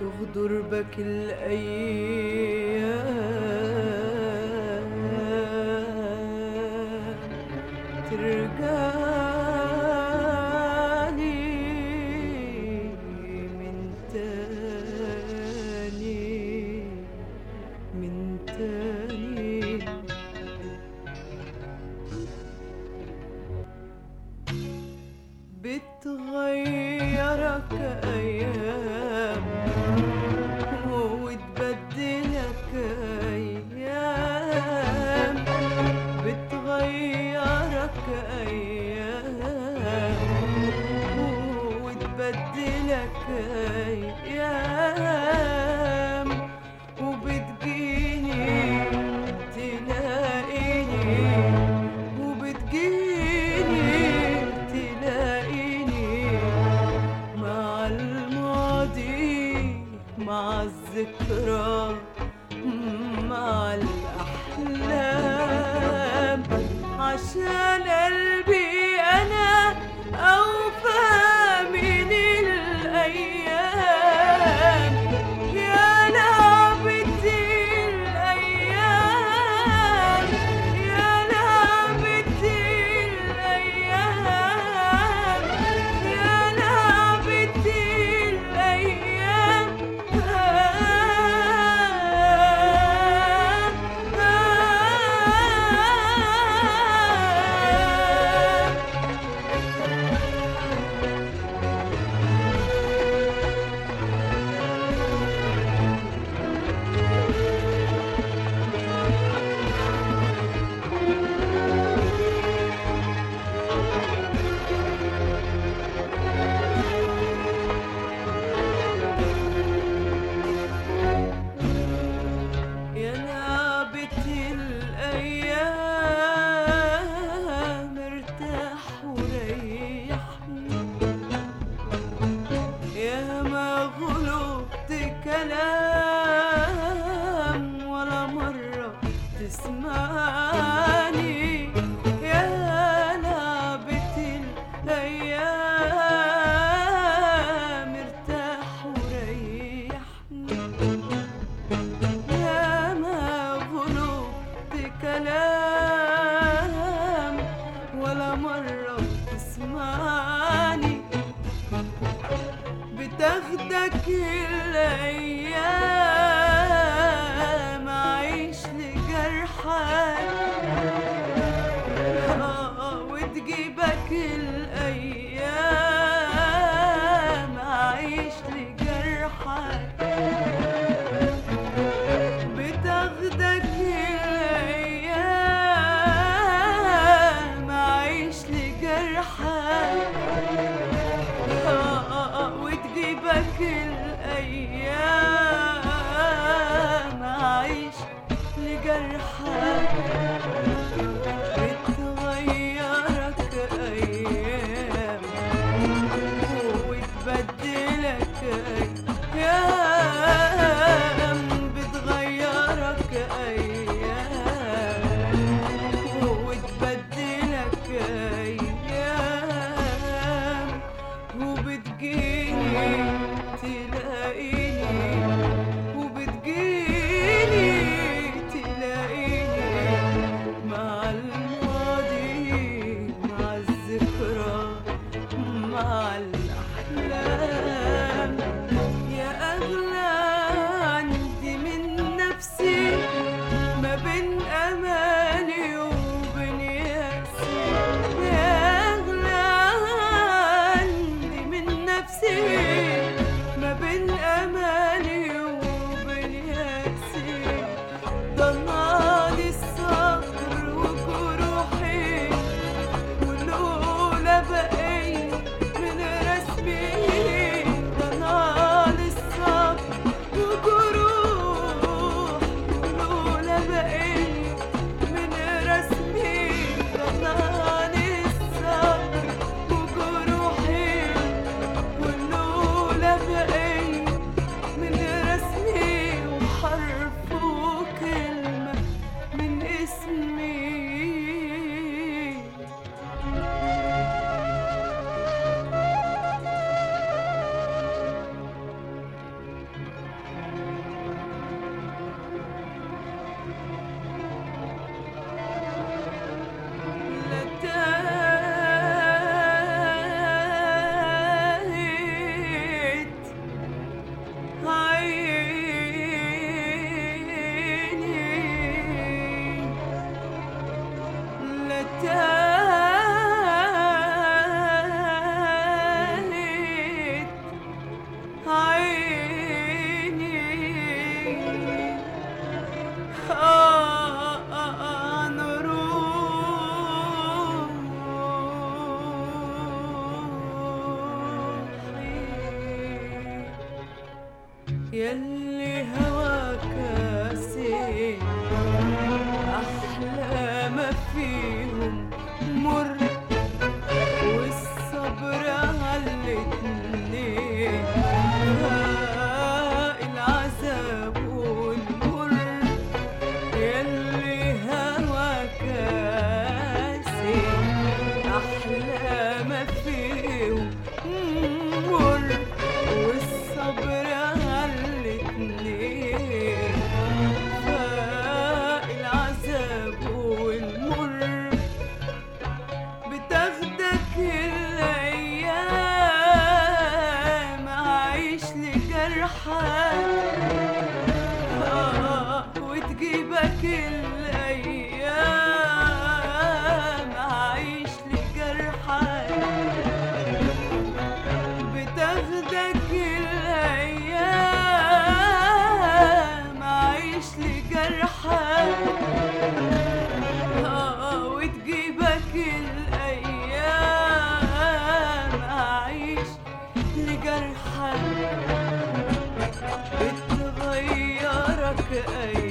تغدر بك الأيام ترجعني من تاني من تاني بتغيرك أيام وتبدلك أيام بتغيرك أيام وتبدلك أيام وبتجيني تلاقيني وبتجيني تلاقيني مع الماضي مع الذكرى مع الأحلام عشان قلبي أنا أوفى من الأيام يا لعبة الأيام يا لعبة الأيام يا لعبة الأيام يا لعبة الأيام ارتاح وريحني يا ما غلبت كلام ولا مرة تسمعني يا لعبة الأيام ارتاح وريحني يا ما غلبت كلام ولا مرة تسمعني بتاخدك الأيام أعيش لجرحك آه، وتجيبك الأيام أعيش لجرحك بتاخدك الأيام أعيش لجرحك آه، آه، آه، وتجيبك الأيام أعيش لجرحك بتغيرك أيام وتبدلك أيام بتغيرك أيام وتبدلك أيام وبتجيني تلاقيني وبتجيني تلاقيني مع الماضي مع الذكرى مع الأحلام يا أغلى عندي من نفسي ما بين أماني وبين يأسي يا أغلى عندي من نفسي ما بين أماني وبين يأسي ضنالي الصبر وجروحي ولولا بقيت من رسمي ضنال الصبر وجروح ولولا بقيت من رسمي ضنال الصبر وجروحي ولولا بقيت يلي هواك سين أحلى ما فيهم مر والصبر عالاتنين هاء العذاب والمر يلي هواك سين أحلى ما فيهم مر والصبر عالاتنين فاق العذاب والمر بتاخدك الأيام أعيش لجرحك آه وتجيبك الأيام أعيش لجرحك بتاخدك الأيام أعيش لجرحك آه وتجيبك الأيام أعيش لجرحك بتغيرك أيام